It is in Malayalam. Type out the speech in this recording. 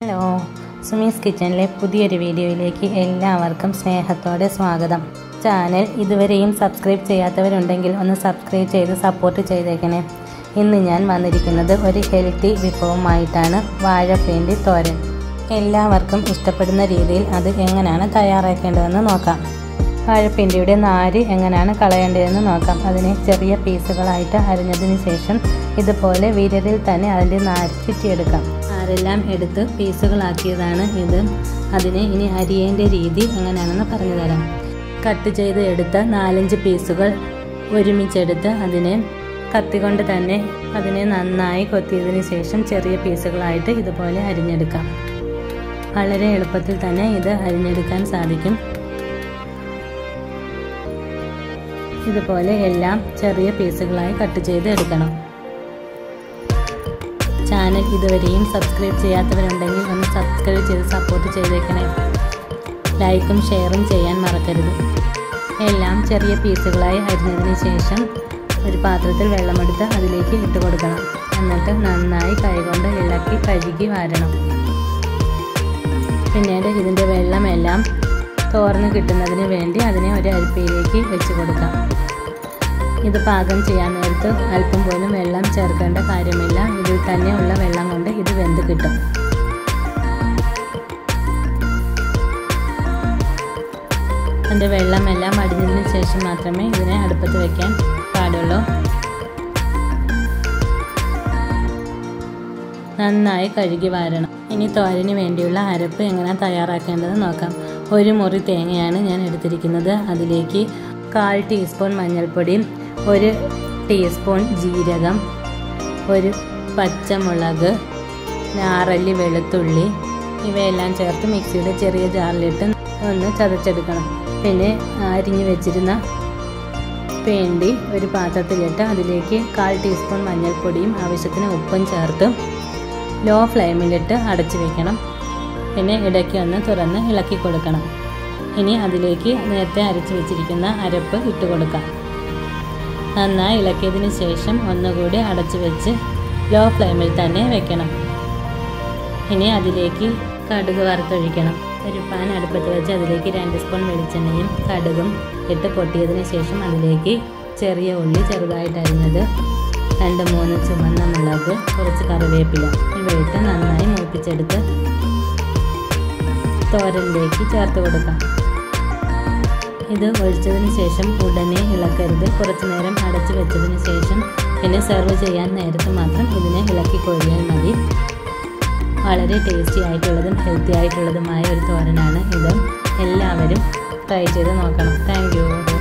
ഹലോ സുമീസ് കിച്ചണിലെ പുതിയൊരു വീഡിയോയിലേക്ക് എല്ലാവർക്കും സ്നേഹത്തോടെ സ്വാഗതം ചാനൽ ഇതുവരെയും സബ്സ്ക്രൈബ് ചെയ്യാത്തവരുണ്ടെങ്കിൽ ഒന്ന് സബ്സ്ക്രൈബ് ചെയ്ത് സപ്പോർട്ട് ചെയ്തേക്കണേ ഇന്ന് ഞാൻ വന്നിരിക്കുന്നത് ഒരു ഹെൽത്തി വിഭവമായിട്ടാണ് വാഴപ്പേണ്ടി തോരൻ എല്ലാവർക്കും ഇഷ്ടപ്പെടുന്ന രീതിയിൽ അത് എങ്ങനെയാണ് തയ്യാറാക്കേണ്ടതെന്ന് നോക്കാം വാഴപ്പിണ്ടിയുടെ നാര് എങ്ങനെയാണ് കളയേണ്ടതെന്ന് നോക്കാം അതിനെ ചെറിയ പീസുകളായിട്ട് അരിഞ്ഞതിന് ശേഷം ഇതുപോലെ വിരലിൽ തന്നെ അതിൻ്റെ നാര് ചുറ്റിയെടുക്കാം നാരെല്ലാം എടുത്ത് പീസുകളാക്കിയതാണ് ഇത് അതിനെ ഇനി അരിയേണ്ട രീതി എങ്ങനെയാണെന്ന് പറഞ്ഞു തരാം കട്ട് ചെയ്ത് എടുത്ത നാലഞ്ച് പീസുകൾ ഒരുമിച്ചെടുത്ത് അതിനെ കത്തി കൊണ്ട് തന്നെ അതിനെ നന്നായി കൊത്തിയതിന് ശേഷം ചെറിയ പീസുകളായിട്ട് ഇതുപോലെ അരിഞ്ഞെടുക്കാം വളരെ എളുപ്പത്തിൽ തന്നെ ഇത് അരിഞ്ഞെടുക്കാൻ സാധിക്കും ഇതുപോലെ എല്ലാം ചെറിയ പീസുകളായി കട്ട് ചെയ്ത് എടുക്കണം ചാനൽ ഇതുവരെയും സബ്സ്ക്രൈബ് ചെയ്യാത്തവരുണ്ടെങ്കിൽ ഒന്ന് സബ്സ്ക്രൈബ് ചെയ്ത് സപ്പോർട്ട് ചെയ്തേക്കണേ ലൈക്കും ഷെയറും ചെയ്യാൻ മറക്കരുത് എല്ലാം ചെറിയ പീസുകളായി അരിഞ്ഞതിന് ശേഷം ഒരു പാത്രത്തിൽ വെള്ളമെടുത്ത് അതിലേക്ക് ഇട്ട് കൊടുക്കണം എന്നിട്ട് നന്നായി കൈകൊണ്ട് ഇളക്കി കഴുകി വാരണം പിന്നീട് ഇതിൻ്റെ വെള്ളമെല്ലാം തോർന്ന് കിട്ടുന്നതിന് വേണ്ടി അതിനെ ഒരു അരിപ്പയിലേക്ക് വെച്ച് കൊടുക്കാം ഇത് പാകം ചെയ്യാൻ നേരത്ത് അല്പം പോലും വെള്ളം ചേർക്കേണ്ട കാര്യമില്ല ഇതിൽ തന്നെ ഉള്ള വെള്ളം കൊണ്ട് ഇത് വെന്ത് കിട്ടും അതിൻ്റെ വെള്ളമെല്ലാം അടിഞ്ഞതിന് ശേഷം മാത്രമേ ഇതിനെ അടുപ്പത്ത് വെക്കാൻ പാടുള്ളൂ നന്നായി കഴുകി വാരണം ഇനി തോരന് വേണ്ടിയുള്ള അരപ്പ് എങ്ങനെ തയ്യാറാക്കേണ്ടത് നോക്കാം ഒരു മുറി തേങ്ങയാണ് ഞാൻ എടുത്തിരിക്കുന്നത് അതിലേക്ക് കാൽ ടീസ്പൂൺ മഞ്ഞൾപ്പൊടി ഒരു ടീസ്പൂൺ ജീരകം ഒരു പച്ചമുളക് ഞാറല്ലി വെളുത്തുള്ളി ഇവയെല്ലാം ചേർത്ത് മിക്സിയുടെ ചെറിയ ജാറിലിട്ട് ഒന്ന് ചതച്ചെടുക്കണം പിന്നെ അരിഞ്ഞു വെച്ചിരുന്ന പേണ്ടി ഒരു പാത്രത്തിലിട്ട് അതിലേക്ക് കാൽ ടീസ്പൂൺ മഞ്ഞൾപ്പൊടിയും ആവശ്യത്തിന് ഉപ്പും ചേർത്ത് ലോ ഫ്ലെയിമിലിട്ട് അടച്ചു വെക്കണം പിന്നെ ഇടയ്ക്ക് ഒന്ന് തുറന്ന് ഇളക്കി കൊടുക്കണം ഇനി അതിലേക്ക് നേരത്തെ അരച്ച് വെച്ചിരിക്കുന്ന അരപ്പ് ഇട്ട് കൊടുക്കാം നന്നായി ഇളക്കിയതിന് ശേഷം ഒന്നുകൂടി അടച്ചു വെച്ച് ലോ ഫ്ലെയിമിൽ തന്നെ വെക്കണം ഇനി അതിലേക്ക് കടുക് വറുത്തൊഴിക്കണം ഒരു പാൻ അടുപ്പത്ത് വെച്ച് അതിലേക്ക് രണ്ട് സ്പൂൺ വെളിച്ചെണ്ണയും കടുകും ഇട്ട് പൊട്ടിയതിന് ശേഷം അതിലേക്ക് ചെറിയ ഉള്ളി ചെറുതായിട്ട് അരിഞ്ഞത് രണ്ട് മൂന്ന് ചുവന്ന മുളക് കുറച്ച് കറിവേപ്പില ഇവയിട്ട് നന്നായി മൂപ്പിച്ചെടുത്ത് തോരനിലേക്ക് ചേർത്ത് കൊടുക്കാം ഇത് ഒഴിച്ചതിന് ശേഷം ഉടനെ ഇളക്കരുത് കുറച്ചു നേരം അടച്ചു വെച്ചതിന് ശേഷം പിന്നെ സെർവ് ചെയ്യാൻ നേരത്ത് മാത്രം ഇതിനെ ഇളക്കി കൊഴിയാൽ മതി വളരെ ടേസ്റ്റി ആയിട്ടുള്ളതും ഹെൽത്തി ആയിട്ടുള്ളതുമായ ഒരു തോരനാണ് ഇത് എല്ലാവരും ട്രൈ ചെയ്ത് നോക്കണം താങ്ക്